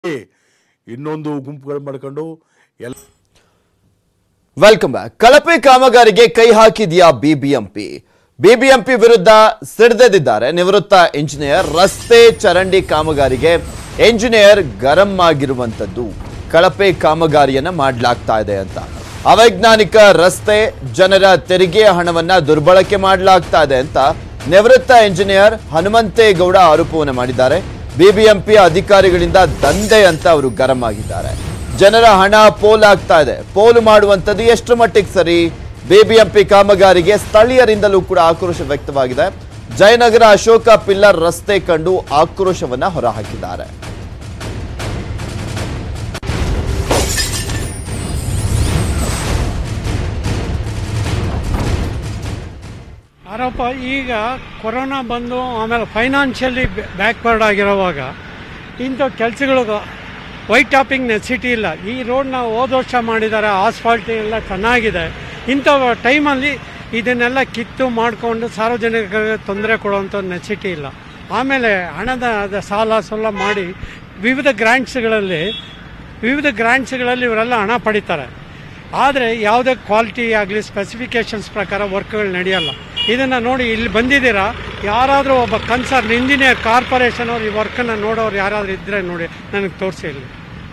ಇನ್ನೊಂದು ಗುಂಪುಗಳು ಮಾಡ್ಕೊಂಡು ಎಲ್ಲ ವೆಲ್ಕಮ್ ಬ್ಯಾಕ್ ಕಳಪೆ ಕಾಮಗಾರಿಗೆ ಕೈ ಹಾಕಿದ್ಯಾ ಬಿಬಿಎಂಪಿ ಬಿಬಿಎಂಪಿ ವಿರುದ್ಧ ಸಿಡಿದೆದ್ದಿದ್ದಾರೆ ನಿವೃತ್ತ ಇಂಜಿನಿಯರ್ ರಸ್ತೆ ಚರಂಡಿ ಕಾಮಗಾರಿಗೆ ಇಂಜಿನಿಯರ್ ಗರಂ ಆಗಿರುವಂತದ್ದು ಕಳಪೆ ಕಾಮಗಾರಿಯನ್ನ ಮಾಡಲಾಗ್ತಾ ಇದೆ ಅಂತ ಅವೈಜ್ಞಾನಿಕ ರಸ್ತೆ ಜನರ ತೆರಿಗೆಯ ಹಣವನ್ನ ದುರ್ಬಳಕೆ ಮಾಡಲಾಗ್ತಾ ಇದೆ ಅಂತ ನಿವೃತ್ತ ಇಂಜಿನಿಯರ್ ಹನುಮಂತೇಗೌಡ ಆರೋಪವನ್ನು ಮಾಡಿದ್ದಾರೆ ಬಿಬಿಎಂಪಿ ಅಧಿಕಾರಿಗಳಿಂದ ದಂಧೆ ಅಂತ ಅವರು ಗರಂ ಆಗಿದ್ದಾರೆ ಜನರ ಹಣ ಪೋಲ್ ಆಗ್ತಾ ಇದೆ ಪೋಲು ಮಾಡುವಂಥದ್ದು ಎಷ್ಟು ಮಟ್ಟಿಗೆ ಸರಿ ಬಿಬಿಎಂಪಿ ಕಾಮಗಾರಿಗೆ ಸ್ಥಳೀಯರಿಂದಲೂ ಕೂಡ ಆಕ್ರೋಶ ವ್ಯಕ್ತವಾಗಿದೆ ಜಯನಗರ ಅಶೋಕ ಪಿಲ್ಲರ್ ರಸ್ತೆ ಕಂಡು ಆಕ್ರೋಶವನ್ನ ಹೊರಹಾಕಿದ್ದಾರೆ ಆರೋಪ ಈಗ ಕೊರೋನಾ ಬಂದು ಆಮೇಲೆ ಫೈನಾನ್ಷಿಯಲಿ ಬ್ಯಾಕ್ವರ್ಡ್ ಆಗಿರೋವಾಗ ಇಂಥ ಕೆಲಸಗಳು ವೈಟ್ ಟಾಪಿಂಗ್ ನೆಸಿಟಿ ಇಲ್ಲ ಈ ರೋಡ್ನ ಹೋದ ವರ್ಷ ಮಾಡಿದ್ದಾರೆ ಆಸ್ಫಾಲ್ಟ್ ಎಲ್ಲ ಚೆನ್ನಾಗಿದೆ ಇಂಥ ಟೈಮಲ್ಲಿ ಇದನ್ನೆಲ್ಲ ಕಿತ್ತು ಮಾಡಿಕೊಂಡು ಸಾರ್ವಜನಿಕರಿಗೆ ತೊಂದರೆ ಕೊಡುವಂಥ ನೆಸಿಟಿ ಇಲ್ಲ ಆಮೇಲೆ ಹಣದ ಅದ ಸಾಲ ಸೋಲ ಮಾಡಿ ವಿವಿಧ ಗ್ರ್ಯಾಂಟ್ಸ್ಗಳಲ್ಲಿ ವಿವಿಧ ಗ್ರ್ಯಾಂಟ್ಸ್ಗಳಲ್ಲಿ ಇವರೆಲ್ಲ ಹಣ ಪಡಿತಾರೆ ಆದರೆ ಯಾವುದೇ ಕ್ವಾಲಿಟಿ ಆಗಲಿ ಸ್ಪೆಸಿಫಿಕೇಷನ್ಸ್ ಪ್ರಕಾರ ವರ್ಕ್ಗಳು ನಡೆಯಲ್ಲ ಇದನ್ನು ನೋಡಿ ಇಲ್ಲಿ ಬಂದಿದ್ದೀರಾ ಯಾರಾದರೂ ಒಬ್ಬ ಕನ್ಸರ್ನ್ ಇಂಜಿನಿಯರ್ ಕಾರ್ಪೊರೇಷನ್ ಅವ್ರು ಈ ವರ್ಕನ್ನು ನೋಡೋರು ಯಾರಾದರೂ ಇದ್ದರೆ ನೋಡಿ ನನಗೆ ತೋರಿಸಿ ಇಲ್ಲಿ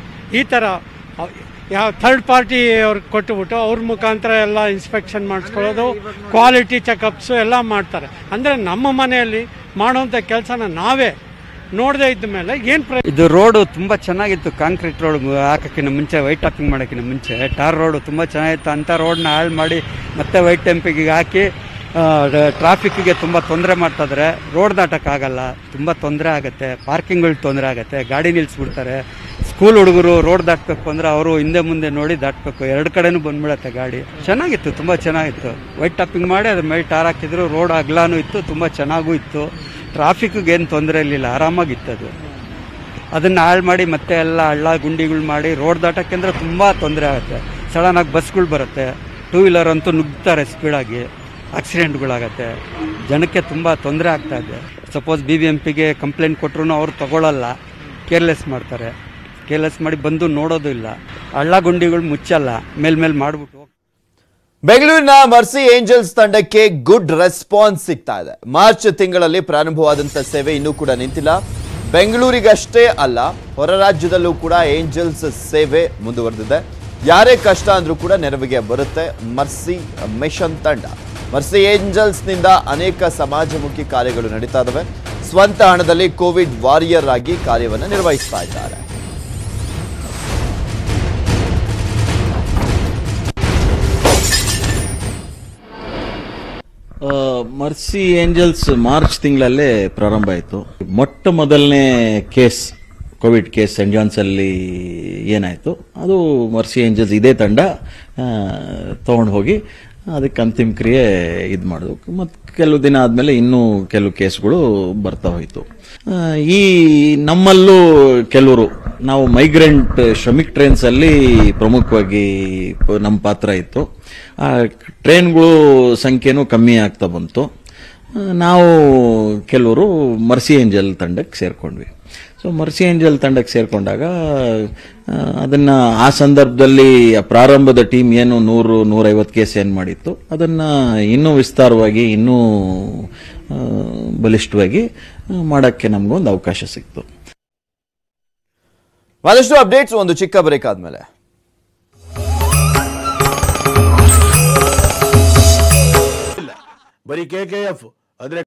ಈ ಥರ ಅವ್- ಯಾವ ಥರ್ಡ್ ಪಾರ್ಟಿ ಅವ್ರಿಗೆ ಕೊಟ್ಟುಬಿಟ್ಟು ಅವ್ರ ಮುಖಾಂತರ ಎಲ್ಲ ಇನ್ಸ್ಪೆಕ್ಷನ್ ಮಾಡಿಸ್ಕೊಳ್ಳೋದು ಕ್ವಾಲಿಟಿ ಚೆಕಪ್ಸು ಎಲ್ಲ ಮಾಡ್ತಾರೆ ಅಂದರೆ ನಮ್ಮ ಮನೆಯಲ್ಲಿ ಮಾಡೋಂಥ ಕೆಲಸನ ನಾವೇ ನೋಡದೇ ಇದ್ದ ಮೇಲೆ ಏನು ಪ್ರ ಇದು ರೋಡು ತುಂಬ ಚೆನ್ನಾಗಿತ್ತು ಕಾಂಕ್ರೀಟ್ ರೋಡ್ ಹಾಕೋಕ್ಕಿಂತ ಮುಂಚೆ ವೈಟ್ ಟಾಪಿಂಗ್ ಮಾಡೋಕ್ಕಿಂತ ಮುಂಚೆ ಟಾರ್ ರೋಡು ತುಂಬ ಚೆನ್ನಾಗಿತ್ತು ಅಂಥ ರೋಡ್ನ ಹಾಳು ಮಾಡಿ ಮತ್ತೆ ವೈಟ್ ಟೆಂಪಿಗೆ ಹಾಕಿ ಟ್ರಾಫಿಕ್ಕಿಗೆ ತುಂಬ ತೊಂದರೆ ಮಾಡ್ತಾಯಿದ್ರೆ ರೋಡ್ ದಾಟಕ್ಕಾಗಲ್ಲ ತುಂಬ ತೊಂದರೆ ಆಗುತ್ತೆ ಪಾರ್ಕಿಂಗ್ಗಳು ತೊಂದರೆ ಆಗುತ್ತೆ ಗಾಡಿ ನಿಲ್ಲಿಸ್ಬಿಡ್ತಾರೆ ಸ್ಕೂಲ್ ಹುಡುಗರು ರೋಡ್ ದಾಟಬೇಕು ಅಂದರೆ ಅವರು ಹಿಂದೆ ಮುಂದೆ ನೋಡಿ ದಾಟಬೇಕು ಎರಡು ಕಡೆನೂ ಬಂದ್ಬಿಡತ್ತೆ ಗಾಡಿ ಚೆನ್ನಾಗಿತ್ತು ತುಂಬ ಚೆನ್ನಾಗಿತ್ತು ವೈಟ್ ಟಾಪಿಂಗ್ ಮಾಡಿ ಅದ್ರ ಮೇಲೆ ಟಾರ್ ಹಾಕಿದ್ರು ರೋಡ್ ಅಗ್ಲಾನು ಇತ್ತು ತುಂಬ ಚೆನ್ನಾಗೂ ಇತ್ತು ಟ್ರಾಫಿಕ್ಗೆ ಏನು ತೊಂದರೆ ಇರಲಿಲ್ಲ ಆರಾಮಾಗಿತ್ತು ಅದು ಅದನ್ನು ಹಾಳು ಮಾಡಿ ಮತ್ತೆ ಎಲ್ಲ ಹಳ್ಳ ಗುಂಡಿಗಳು ಮಾಡಿ ರೋಡ್ ದಾಟಕ್ಕೆ ಅಂದರೆ ತುಂಬ ತೊಂದರೆ ಆಗುತ್ತೆ ಸಡನ್ನಾಗಿ ಬಸ್ಗಳು ಬರುತ್ತೆ ಟೂ ವೀಲರ್ ಅಂತೂ ನುಗ್ತಾರೆ ಸ್ಪೀಡಾಗಿ ಆಕ್ಸಿಡೆಂಟ್ಗಳಾಗತ್ತೆ ಜನಕ್ಕೆ ತುಂಬ ತೊಂದರೆ ಆಗ್ತಾ ಇದೆ ಸಪೋಸ್ ಬಿ ಬಿ ಎಂ ಪಿಗೆ ಕಂಪ್ಲೇಂಟ್ ಕೊಟ್ಟರು ಅವ್ರು ತಗೊಳ್ಳಲ್ಲ ಕೇರ್ಲೆಸ್ ಮಾಡ್ತಾರೆ ಕೇರ್ಲೆಸ್ ಮಾಡಿ ಬಂದು ನೋಡೋದು ಇಲ್ಲ ಹಳ್ಳ ಗುಂಡಿಗಳು ಮುಚ್ಚಲ್ಲ ಮೇಲ್ಮೇಲೆ ಮಾಡಿಬಿಟ್ಟು ಬೆಂಗಳೂರಿನ ಮರ್ಸಿ ಏಂಜಲ್ಸ್ ತಂಡಕ್ಕೆ ಗುಡ್ ರೆಸ್ಪಾನ್ಸ್ ಸಿಗ್ತಾ ಇದೆ ಮಾರ್ಚ್ ತಿಂಗಳಲ್ಲಿ ಪ್ರಾರಂಭವಾದಂತ ಸೇವೆ ಇನ್ನೂ ಕೂಡ ನಿಂತಿಲ್ಲ ಬೆಂಗಳೂರಿಗಷ್ಟೇ ಅಲ್ಲ ಹೊರ ರಾಜ್ಯದಲ್ಲೂ ಕೂಡ ಏಂಜಲ್ಸ್ ಸೇವೆ ಮುಂದುವರೆದಿದೆ ಯಾರೇ ಕಷ್ಟ ಅಂದ್ರೂ ಕೂಡ ನೆರವಿಗೆ ಬರುತ್ತೆ ಮರ್ಸಿ ಮಿಷನ್ ತಂಡ ಮರ್ಸಿ ಏಂಜಲ್ಸ್ ನಿಂದ ಅನೇಕ ಸಮಾಜಮುಖಿ ಕಾರ್ಯಗಳು ನಡೀತಾ ಇದಾವೆ ಸ್ವಂತ ಹಣದಲ್ಲಿ ಕೋವಿಡ್ ವಾರಿಯರ್ ಆಗಿ ಕಾರ್ಯವನ್ನು ನಿರ್ವಹಿಸ್ತಾ ಇದ್ದಾರೆ ಆ, ಮರ್ಸಿ ಏಂಜಲ್ಸ್ ಮಾರ್ಚ್ ತಿಂಗಳಲ್ಲೇ ಪ್ರಾರಂಭ ಆಯಿತು ಮೊಟ್ಟ ಮೊದಲನೇ case covid case Saint John's ಅಲ್ಲಿ ಏನಾಯಿತು ಅದು ಮರ್ಸಿ ಏಂಜಲ್ಸ್ ಇದೇ ತಂಡ ತಗೊಂಡು ಹೋಗಿ ಅದಕ್ಕೆ ಅಂತಿಮ ಕ್ರಿಯೆ ಇದು ಮಾಡಿದ್ವು ಮತ್ತು ಕೆಲವು ದಿನ ಆದಮೇಲೆ ಇನ್ನೂ ಕೆಲವು ಕೇಸ್ಗಳು ಬರ್ತಾ ಹೋಯಿತು ಆ, ಈ ನಮ್ಮಲ್ಲೂ ಕೆಲವರು ನಾವು ಮೈಗ್ರೆಂಟ್ ಶ್ರಮಿಕ್ ಟ್ರೈನ್ಸ್ ಅಲ್ಲಿ ಪ್ರಮುಖವಾಗಿ ಪ- ನಮ್ಮ ಪಾತ್ರ ಇತ್ತು ಆ ಟ್ರೈನ್ಗಳು ಸಂಖ್ಯೆನೂ ಕಮ್ಮಿ ಆಗ್ತಾ ಬಂತು ಆ, ನಾವು ಕೆಲವರು ಮರ್ಸಿ ಏಂಜಲ್ ತಂಡಕ್ಕೆ ಸೇರ್ಕೊಂಡ್ವಿ ಸೊ ಮರ್ಸಿ ಏಂಜಲ್ ತಂಡಕ್ಕೆ ಸೇರ್ಕೊಂಡಾಗ ಆ, ಅದನ್ನ ಆ ಸಂದರ್ಭದಲ್ಲಿ ಆ ಪ್ರಾರಂಭದ ಟೀಮ್ ಏನು ನೂರು ನೂರೈವತ್ತು ಕೇಸ್ ಏನು ಮಾಡಿತ್ತು ಅದನ್ನ ಇನ್ನೂ ವಿಸ್ತಾರವಾಗಿ ಇನ್ನೂ ಆ, ಬಲಿಷ್ಠವಾಗಿ ಆ, ಮಾಡಕ್ಕೆ ನಮಗೊಂದು ಅವಕಾಶ ಸಿಕ್ತು ಮತ್ತಷ್ಟು ಅಪ್ಡೇಟ್ಸ್ ಒಂದು ಚಿಕ್ಕ ಬ್ರೇಕ್ ಆದ್ಮೇಲೆ ಬರೀ ಕೆ ಕೆ ಎಫ್ ಅಂದ್ರೆ